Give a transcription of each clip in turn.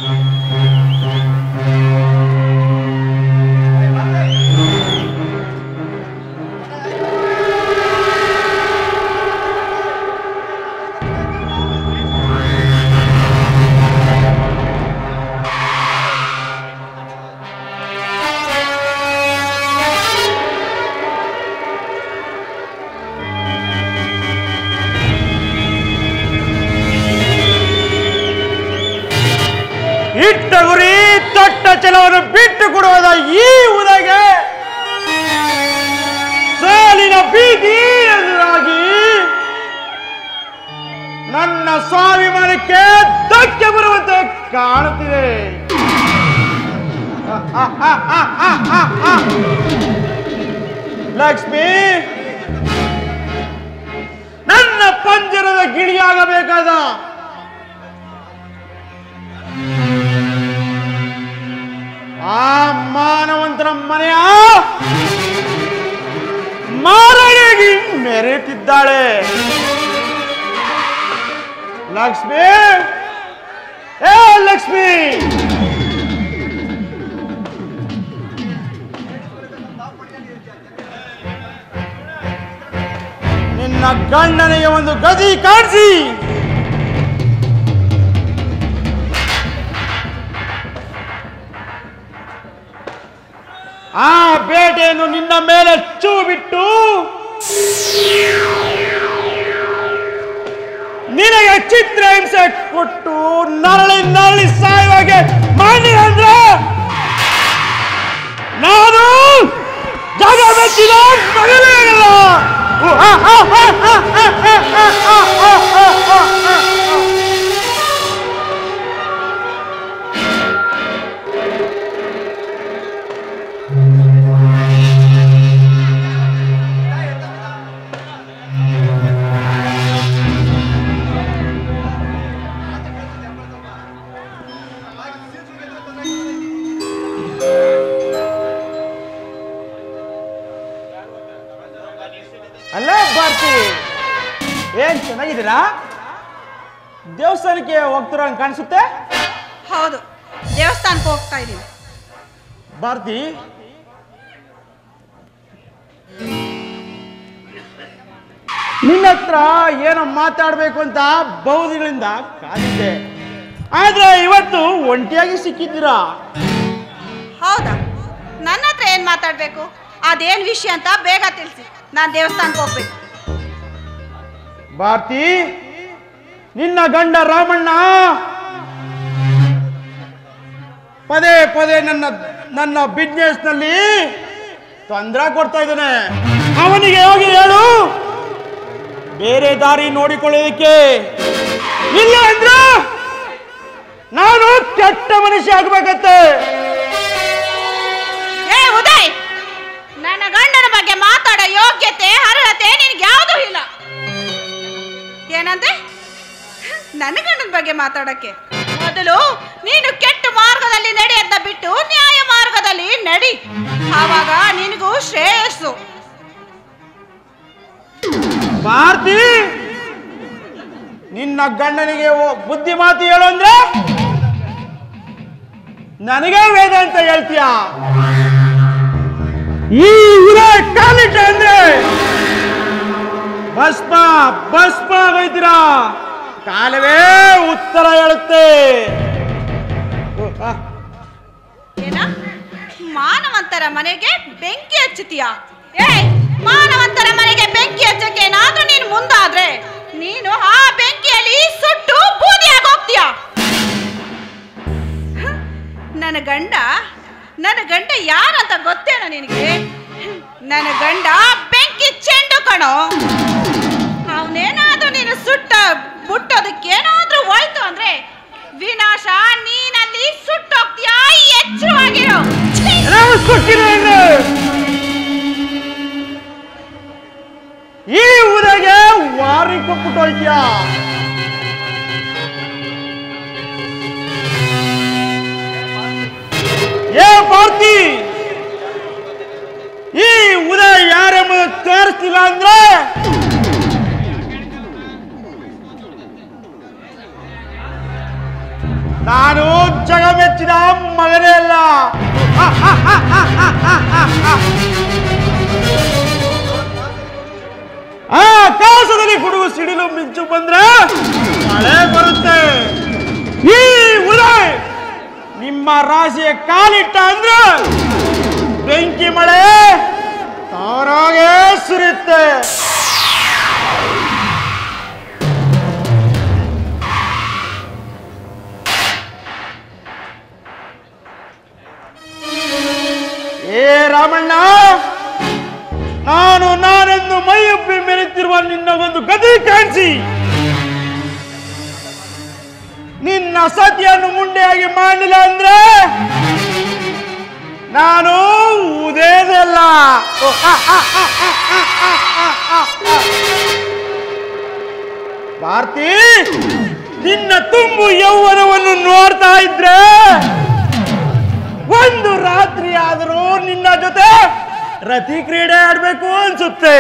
ಇಟ್ಟ ಗುರಿ ತೊಟ್ಟ ಛಲವನ್ನು ಬಿಟ್ಟು ಕೊಡುವುದ ಈ ಉದಗೆ ಸೋಲಿನ ಭೀತಿ ಎದುರಾಗಿ ನನ್ನ ಸ್ವಾಭಿಮಾನಕ್ಕೆ ಧಕ್ಕೆ ಬರುವಂತೆ ಕಾಣುತ್ತಿದೆ ಲಕ್ಷ್ಮಿ ನನ್ನ ಪಂಜರದ ಗಿಳಿಯಾಗಬೇಕಾದ ಆ ಮಾನವಂತರ ಮನೆಯ ಮಾರಾಣಿಯಾಗಿ ಮೆರೆಯುತ್ತಿದ್ದಾಳೆ ಲಕ್ಷ್ಮಿ ಏ ಲಕ್ಷ್ಮಿ ನಿನ್ನ ಗಂಡನಿಗೆ ಒಂದು ಗದಿ ಕಾಣಿಸಿ ಆ ಬೇಟೆಯನ್ನು ನಿನ್ನ ಮೇಲೆ ಚೂ ಬಿಟ್ಟು ನಿನಗೆ ಚಿತ್ರ ಹಿಂಸೆ ಕೊಟ್ಟು ನರಳಿ ನರಳಿ ಸಾಯುವಾಗೆ ಮಾಡಿ ಅಂದ್ರೆ ನಾನು ಜಾಗ ಬೆಚ್ಚಿದ ಮಗನೇ ಆಗಲ್ಲ. ಉ, ಆ, ಆ, ಆ, ಆ, ಆ, ಆ, ಆ, ಆ, ಆ, ಆ, ಆ, ಆ. ಅಲ್ಲ ಭಾರತಿ ಏನ್ ಚೆನ್ನಾಗಿದ್ದೀರಾ ದೇವಸ್ಥಾನಕ್ಕೆ ಹೋಗ್ತಿರೋ ಕಾಣಿಸುತ್ತೆ ಹೌದು ದೇವಸ್ಥಾನಕ್ಕೆ ಹೋಗ್ತಾ ಇದ್ದೀನಿ ಭಾರತಿ ನಿನ್ನ ಹತ್ರ ಏನೋ ಮಾತಾಡ್ಬೇಕು ಅಂತ ಬಹುದಿಗಳಿಂದ ಕಾದಿದ್ದೆ ಆದ್ರೆ ಇವತ್ತು ಒಂಟಿಯಾಗಿ ಸಿಕ್ಕಿದ್ದೀರಾ ಹೌದಾ ನನ್ನ ಹತ್ರ ಏನು ಮಾತಾಡಬೇಕು ಅದೇನು ವಿಷಯ ಅಂತ ಬೇಗ ತಿಳಿಸಿ ನಾನು ದೇವಸ್ಥಾನಕ್ಕೆ ಹೋಗ್ಬೇಕು ಭಾರತಿ ನಿನ್ನ ಗಂಡ ರಾಮಣ್ಣ ಪದೇ ಪದೇ ನನ್ನ ನನ್ನ ಬಿಸ್ನೆಸ್ ನಲ್ಲಿ ತೊಂದರೆ ಕೊಡ್ತಾ ಇದ್ದಾನೆ ಅವನಿಗೆ ಹೋಗಿ ಹೇಳು ಬೇರೆ ದಾರಿ ನೋಡಿಕೊಳ್ಳೋದಕ್ಕೆ ಇಲ್ಲ ಅಂದ್ರೆ ನಾನು ಕೆಟ್ಟ ಮನುಷ್ಯ ಆಗ್ಬೇಕತ್ತೆ ಏ ಉದಯ್ ನನ್ನ ಗಂಡನ ಬಗ್ಗೆ ಮಾತಾಡೋ ಯೋಗ್ಯತೆ ಅರ್ಹತೆ ನಿನಗೆ ಯಾವುದೂ ಇಲ್ಲ ಏನಂದೆ ನನ್ನ ಗಂಡನ ಬಗ್ಗೆ ಮಾತಾಡಕ್ಕೆ ಮೊದಲು ನೀನು ಕೆಟ್ಟ ಮಾರ್ಗದಲ್ಲಿ ನಡೆಯದ್ದ ಬಿಟ್ಟು ನ್ಯಾಯ ಮಾರ್ಗದಲ್ಲಿ ನಡಿ ಆವಾಗ ನಿನಗೂ ಶ್ರೇಯಸ್ಸು ಭಾರತಿ ನಿನ್ನ ಗಂಡನಿಗೆ ಓ- ಬುದ್ಧಿ ಮಾತು ಹೇಳು ಅಂದ್ರೆ ನನಗೆ ವೇದ ಅಂತ ಹೇಳ್ತೀಯ ಈ ಉರೆ ಕಾಲಿಟ್ಟ ಅಂದ್ರೆ ಭಸ್ಮ ಭಸ್ಮ ಆಗೋಯ್ತೀರಾ ಕಾಲವೇ ಉತ್ತರ ಹೇಳುತ್ತೆ ಓ, ಆ. ಏನ ಮಾನವಂತರ ಮನೆಗೆ ಬೆಂಕಿ ಹಚ್ಚುತ್ತೀಯ ಏ ಮಾನವಂತರ ಮನೆಗೆ ಬೆಂಕಿ ಹಚ್ಚಕ್ಕೆ ಏನಾದ್ರೂ ನೀನು ಮುಂದಾದ್ರೆ ನೀನು ಆ ಬೆಂಕಿಯಲ್ಲಿ ಸುಟ್ಟು ಬೂದಿಯಾಗಿ ಹೋಗ್ತೀಯ ಹ, ನನ್ನ ಗಂಡ ನನ್ನ ಗಂಡ ಯಾರಂತ ಗೊತ್ತೇನೋ ನಿನಗೆ ನನ್ನ ಗಂಡ ಬೆಂಕಿ ಚೆಂಡು ಕಣೋ ಅವನೇನಾದ್ರೂ ನೀನು ಸುಟ್ಟ ಮುಟ್ಟೋದಕ್ಕೇನಾದ್ರೂ ಹೋಯ್ತು ಅಂದ್ರೆ ವಿನಾಶ ನೀನಲ್ಲಿ ಸುಟ್ಟೋಗ್ತೀಯಾ ಎಚ್ಚರವಾಗಿರೋ ಛೀ! ನಾವು ಸುಟ್ಟಿಲ್ಲ ಇನ್ನು. ಈ ಊರಿಗೆ ವಾರಿ ಕೊಟ್ಬಿಟ್ಟು ಹೋಯ್ತೀಯ ಏ ಭಾರತಿ ಈ ಉದಯ ಯಾರೆಂಬುದು ತೋರಿಸ್ತಿಲ್ಲ ಅಂದ್ರೆ ನಾನು ಜಗಮೆಚ್ಚಿದ ಮಗನೇ ಅಲ್ಲ ಆ ಆಕಾಶದಲ್ಲಿ ಗುಡುಗು ಸಿಡಿಲು ಮಿಂಚು ಬಂದ್ರೆ ಮಳೆ ಬರುತ್ತೆ ಈ ಉದಯ್ ನಿಮ್ಮ ರಾಶಿಯ ಕಾಲಿಟ್ಟ ಅಂದ್ರೆ ಬೆಂಕಿ ಮಳೆ ತಾರಾಗೆ ಸುರಿಯುತ್ತೆ ಏ ರಾಮಣ್ಣ ನಾನು ನಾನೆಂದು ಮೈಯೊಪ್ಪಿ ಮೆರೆತಿರುವ ನಿನ್ನ ಒಂದು ಗತಿ ಕಾಣಿಸಿ ನಿನ್ನ ಸತಿಯನ್ನು ಮುಂಡೆಯಾಗಿ ಮಾಡಲಿಲ್ಲ ಅಂದ್ರೆ ನಾನು ಉದೇದಲ್ಲ ಭಾರತಿ ನಿನ್ನ ತುಂಬು ಯೌವನವನ್ನು ನೋಡ್ತಾ ಇದ್ರೆ ಒಂದು ರಾತ್ರಿ ಆದರೂ ನಿನ್ನ ಜೊತೆ ರತಿ ಕ್ರೀಡೆ ಆಡ್ಬೇಕು ಅನ್ಸುತ್ತೆ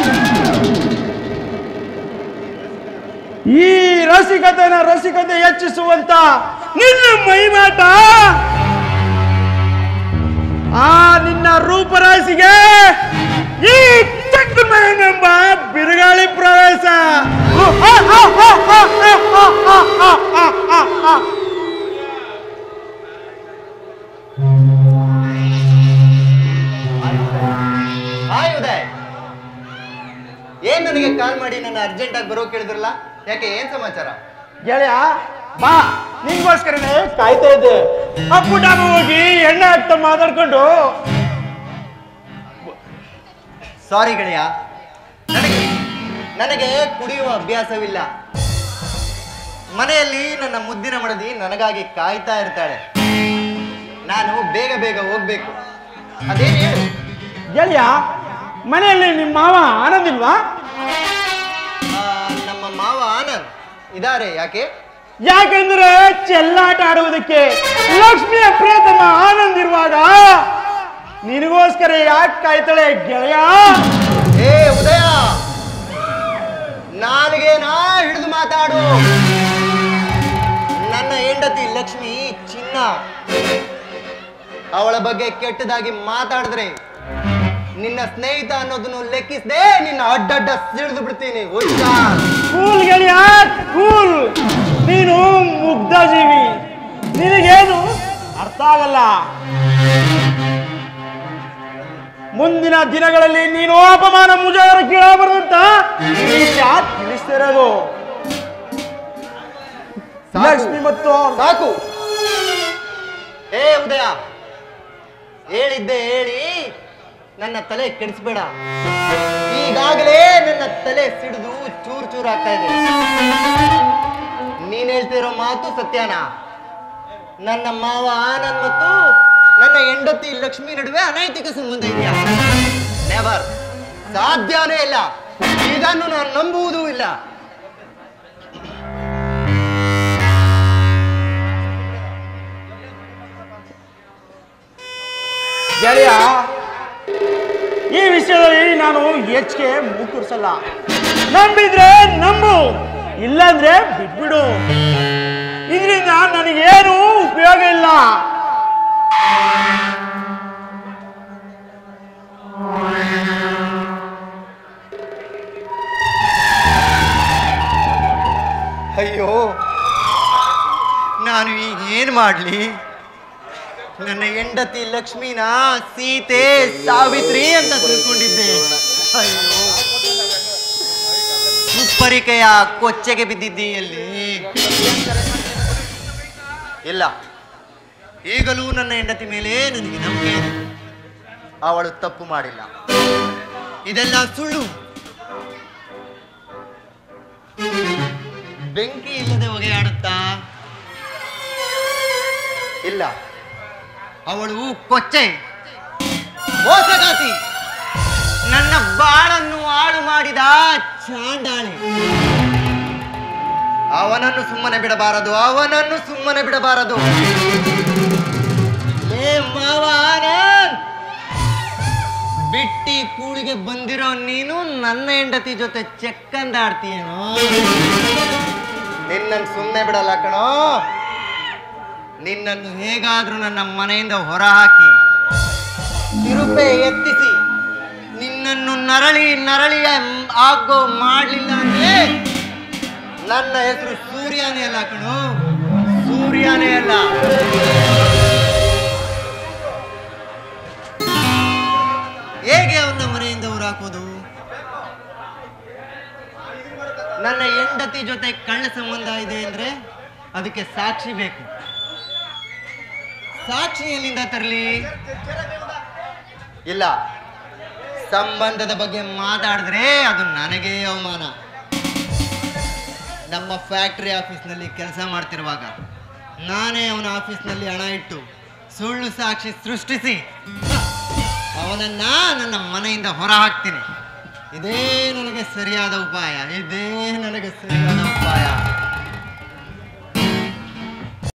ಈ ರಸಿಕತೆನ ರಸಿಕತೆ ಹೆಚ್ಚಿಸುವಂತ ನಿನ್ನ ಮೈಮಾಟ ಆ ನಿನ್ನ ರೂಪರಾಶಿಗೆ ಈ ಚಕ್ಕಮನೆಂಬ ಬಿರುಗಾಳಿ ಪ್ರವೇಶ ಹಾಯ್ ಉದಯ್ ಏನ್ ನನಗೆ ಕಾಲ್ ಮಾಡಿ ನನ್ನ ಅರ್ಜೆಂಟ್ ಆಗಿ ಬರೋ ಕೇಳಿದ್ರಲ್ಲ ಯಾಕೆ ಏನ್ ಸಮಾಚಾರ ಗೆಳೆಯ ಬಾ ನಿಂಗೋಸ್ಕರನೇ ಕಾಯ್ತಾ ಇದ್ದೆ ಅಪ್ಪು ಡಾಬು ಹೋಗಿ ಎಣ್ಣೆ ಹಾಕ್ತಾ ಮಾತಾಡ್ಕೊಂಡು ಸಾರಿ ಗೆಳೆಯ ನನಗೆ ನನಗೆ ಕುಡಿಯುವ ಅಭ್ಯಾಸವಿಲ್ಲ ಮನೆಯಲ್ಲಿ ನನ್ನ ಮುದ್ದಿನ ಮಡದಿ ನನಗಾಗಿ ಕಾಯ್ತಾ ಇರ್ತಾಳೆ ನಾನು ಬೇಗ ಬೇಗ ಹೋಗ್ಬೇಕು ಅದೇನು ಹೇಳು ಗೆಳೆಯ ಮನೆಯಲ್ಲಿ ನಿಮ್ಮ ಮಾವ ಆನಂದ್ ಇಲ್ವಾ ಆ, ನಮ್ಮ ಮಾವ ಆನಂದ್ ಇದಾರೆ ಯಾಕೆ ಯಾಕೆಂದ್ರೆ ಚೆಲ್ಲಾಟ ಆಡುವುದಕ್ಕೆ ಲಕ್ಷ್ಮಿಯ ಪ್ರಿಯತಮ ಆನಂದ್ ಇರುವಾಗ ನಿನಗೋಸ್ಕರ ಯಾಕೆ ಕಾಯ್ತಾಳೆ ಗೆಳೆಯ ಏ ಉದಯ ನಾಲಿಗೆನಾ ಹಿಡಿದು ಮಾತಾಡು ನನ್ನ ಹೆಂಡತಿ ಲಕ್ಷ್ಮಿ ಚಿನ್ನ ಅವಳ ಬಗ್ಗೆ ಕೆಟ್ಟದಾಗಿ ಮಾತಾಡಿದ್ರೆ ನಿನ್ನ ಸ್ನೇಹಿತ ಅನ್ನೋದನ್ನು ಲೆಕ್ಕಿಸದೆ ನಿನ್ನ ಅಡ್ಡಡ್ಡ ಸಿಡಿದು ಬಿಡ್ತೀನಿ ಹುಷಾರ್ ಕೂಲ್ ಗೆಳೆಯ ಕೂಲ್ ನೀನು ಮುಗ್ಧ ಜೀವಿ ನಿನಗೇನು ಅರ್ಥ ಆಗಲ್ಲ ಮುಂದಿನ ದಿನಗಳಲ್ಲಿ ನೀನು ಅಪಮಾನ ಮುಜಾಗರ ಕೇಳಬಾರ್ದು ಅಂತ ಯಾಕೆ ತಿಳಿಸ್ತಿರೋದು ಸಾಕು. ಲಕ್ಷ್ಮಿ ಮತ್ತು ಸಾಕು ಏ ಉದಯ ಹೇಳಿದ್ದೆ ಹೇಳಿ ನನ್ನ ತಲೆ ಕೆಡಿಸ್ಬೇಡ ಈಗಾಗಲೇ ನನ್ನ ತಲೆ ಸಿಡಿದು ಚೂರ್ ಚೂರ್ ಆಗ್ತಾ ಇದೆ ನೀನ್ ಹೇಳ್ತಿರೋ ಮಾತು ಸತ್ಯನ ನನ್ನ ಮಾವ ಆನಂದ್ ಮತ್ತು ನನ್ನ ಹೆಂಡತಿ ಲಕ್ಷ್ಮಿ ನಡುವೆ ಅನೈತಿಕ ಸಂಬಂಧ ಇದೆಯಾ ನೆವರ್ ಸಾಧ್ಯನೇ ಇಲ್ಲ ಇದನ್ನು ನಾನು ನಂಬುವುದೂ ಇಲ್ಲ ಗೆಳೆಯ ಈ ವಿಷಯದಲ್ಲಿ ನಾನು ಹೆಚ್ಚಿಗೆ ಮುಕ್ಕುರ್ಸಲ್ಲ ನಂಬಿದ್ರೆ ನಂಬು ಇಲ್ಲಾಂದ್ರೆ ಬಿಟ್ಬಿಡು ಇದರಿಂದ ನನಗೇನು ಉಪಯೋಗ ಇಲ್ಲ ಅಯ್ಯೋ ನಾನು ಈಗ ಏನು ಮಾಡಲಿ ನನ್ನ ಹೆಂಡತಿ ಲಕ್ಷ್ಮಿನ ಸೀತೆ ಸಾವಿತ್ರಿ ಅಂತ ತಿಳ್ಕೊಂಡಿದ್ದೆ ಅಯ್ಯೋ ಉಪ್ಪರಿಕೆಯ ಕೊಚ್ಚೆಗೆ ಬಿದ್ದಿದ್ದೀಯಲ್ಲಿ ಇಲ್ಲ ಈಗಲೂ ನನ್ನ ಹೆಂಡತಿ ಮೇಲೆ ನನಗೆ ನಂಬಿಕೆ ಇದೆ ಅವಳು ತಪ್ಪು ಮಾಡಿಲ್ಲ ಇದೆಲ್ಲ ಸುಳ್ಳು ಬೆಂಕಿ ಇಲ್ಲದೆ ಹೊಗೆಯಾಡುತ್ತಾ ಇಲ್ಲ ಅವಳು ಕೊಚ್ಚೆ ಮೋಸಗಾತಿ ನನ್ನ ಬಾಳನ್ನು ಹಾಳು ಮಾಡಿದ ಚಾಂಡಾಳಿ ಅವನನ್ನು ಸುಮ್ಮನೆ ಬಿಡಬಾರದು ಅವನನ್ನು ಸುಮ್ಮನೆ ಬಿಡಬಾರದು ಏ ಮಾವ ಆನಂದ್! ಬಿಟ್ಟಿ ಕೂಳಿಗೆ ಬಂದಿರೋ ನೀನು ನನ್ನ ಹೆಂಡತಿ ಜೊತೆ ಚೆಕ್ಕಂದಾಡ್ತೀಯೇನೋ ನಿನ್ನನ್ನು ಸುಮ್ಮನೆ ಬಿಡಲ್ಲ ಕಣೋ ನಿನ್ನನ್ನು ಹೇಗಾದ್ರೂ ನನ್ನ ಮನೆಯಿಂದ ಹೊರ ಹಾಕಿ ತಿರುಪೆ ಎತ್ತಿಸಿ ನಿನ್ನನ್ನು ನರಳಿ ನರಳಿಯ ಆಗೋ ಮಾಡಲಿಲ್ಲ ಅಂದ್ರೆ ನನ್ನ ಹೆಸರು ಸೂರ್ಯನೇ ಅಲ್ಲ ಕಣು ಸೂರ್ಯನೇ ಅಲ್ಲ ಹೇಗೆ ಅವನ ಮನೆಯಿಂದ ಹೊರಾಕೋದು ನನ್ನ ಹೆಂಡತಿ ಜೊತೆ ಕಳ್ಳ ಸಂಬಂಧ ಇದೆ ಅಂದ್ರೆ ಅದಕ್ಕೆ ಸಾಕ್ಷಿ ಬೇಕು ಸಾಕ್ಷಿ ಎಲ್ಲಿಂದ ತರಲಿ ಇಲ್ಲ ಸಂಬಂಧದ ಬಗ್ಗೆ ಮಾತಾಡಿದ್ರೆ ಅದು ನನಗೇ ಅವಮಾನ ನಮ್ಮ ಫ್ಯಾಕ್ಟರಿ ಆಫೀಸ್ನಲ್ಲಿ ಕೆಲಸ ಮಾಡ್ತಿರುವಾಗ ನಾನೇ ಅವನ ಆಫೀಸ್ನಲ್ಲಿ ಹಣ ಇಟ್ಟು ಸುಳ್ಳು ಸಾಕ್ಷಿ ಸೃಷ್ಟಿಸಿ ಅವನನ್ನ ನನ್ನ ಮನೆಯಿಂದ ಹೊರ ಹಾಕ್ತೀನಿ ಇದೇ ನನಗೆ ಸರಿಯಾದ ಉಪಾಯ ಇದೇ ನನಗೆ ಸರಿಯಾದ ಉಪಾಯ